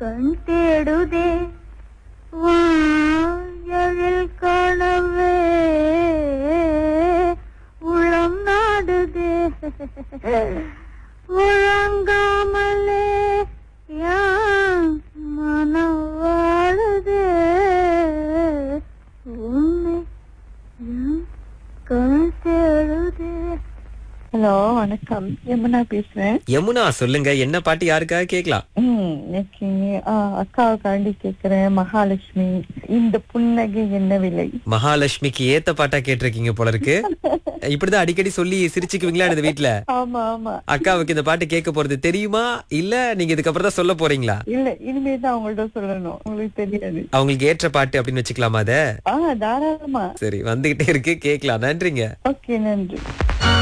கண் தேடுதே வாயழில் கனவே உளம் நாடுதே உறங்காமலே யான் மனம் வாழுதே உன்னை என் கண் தேடுதே ஹலோ வணக்கம் யமுனா பேசுறேன் யமுனா சொல்லுங்க என்ன பாட்டு யாருக்காக கேக்கலாம் ம் இன்னைக்கு ஆ, அக்காவுக்காண்டி கேக்குறேன் மகாலட்சுமி இந்த புன்னகை என்ன விலை மகாலட்சுமிக்கு ஏத்த பாட்டா கேட்டிருக்கீங்க போல இருக்கு இப்படிதான் அடிக்கடி சொல்லி சிரிச்சுக்குவீங்களா இந்த வீட்ல ஆமா ஆமா அக்காவுக்கு இந்த பாட்டு கேட்க போறது தெரியுமா இல்ல நீங்க இதுக்கப்புறம் தான் சொல்ல போறீங்களா இல்ல இனிமே தான் அவங்கள்ட்ட சொல்லணும் உங்களுக்கு தெரியாது அவங்களுக்கு ஏற்ற பாட்டு அப்படின்னு வச்சுக்கலாமா அத ஆ தாராளமா சரி வந்துகிட்டே இருக்கு கேக்கலாம் நன்றிங்க ஓகே நன்றி